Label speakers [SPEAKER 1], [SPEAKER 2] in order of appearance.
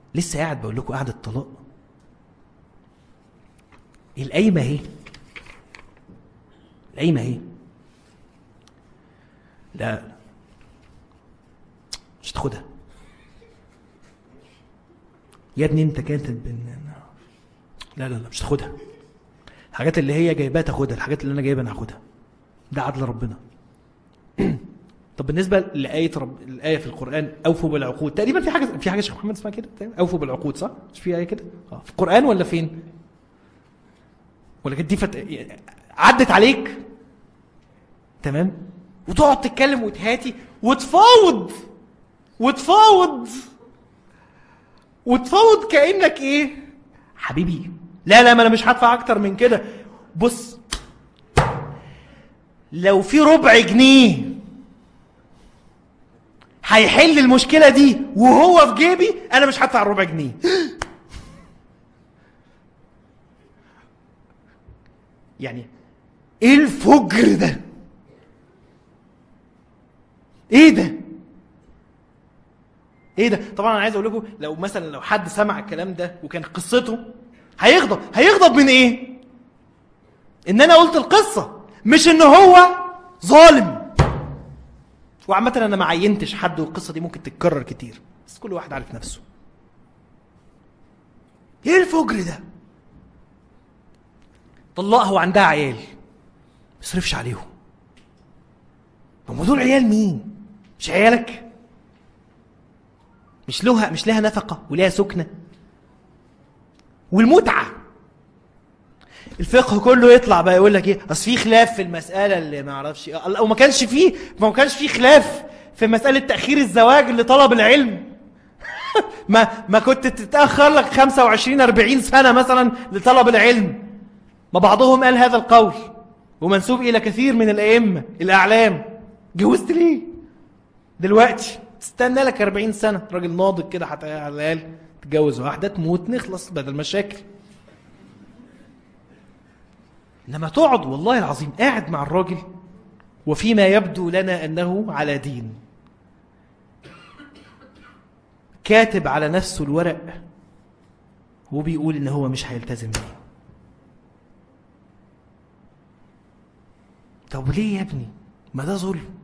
[SPEAKER 1] لسه قاعد بقول لكم قعدة طلاق القايمة اهي القايمة اهي لا مش تاخدها يا ابني انت كاتب ان لا لا لا مش تاخدها الحاجات اللي هي جايباها تاخدها الحاجات اللي انا جايبها انا هاخدها ده عدل ربنا طب بالنسبه لايه رب الايه في القران اوفوا بالعقود تقريبا في حاجه في حاجه يا شيخ محمد اسمها كده تقريباً؟ اوفوا بالعقود صح مش في ايه كده اه في القران ولا فين ولا كانت دي فت... عدت عليك تمام وتقعد تتكلم وتهاتي وتفاوض وتفاوض وتفاوض كانك ايه حبيبي لا لا ما انا مش هدفع اكتر من كده بص لو في ربع جنيه هيحل المشكله دي وهو في جيبي انا مش هدفع ربع جنيه يعني ايه الفجر ده ايه ده ايه ده طبعا انا عايز اقول لكم لو مثلا لو حد سمع الكلام ده وكان قصته هيغضب هيغضب من ايه ان انا قلت القصه مش ان هو ظالم وعامة انا ما عينتش حد والقصة دي ممكن تتكرر كتير بس كل واحد عارف نفسه ايه الفجر ده طلقها وعندها عيال ما يصرفش عليهم هم دول عيال مين مش عيالك مش لها مش لها نفقة ولها سكنة والمتعة الفقه كله يطلع بقى يقول لك ايه اصل في خلاف في المساله اللي ما اعرفش إيه. او ما كانش فيه ما كانش فيه خلاف في مساله تاخير الزواج لطلب العلم ما ما كنت تتاخر لك 25 40 سنه مثلا لطلب العلم ما بعضهم قال هذا القول ومنسوب الى كثير من الائمه الاعلام جوزت ليه دلوقتي تستنى لك 40 سنه راجل ناضج كده حتى على الاقل تتجوز واحده تموت نخلص بدل مشاكل انما تقعد والله العظيم قاعد مع الراجل وفيما يبدو لنا انه على دين كاتب على نفسه الورق وبيقول ان هو مش هيلتزم بيه طب ليه يا ابني ما ده ظلم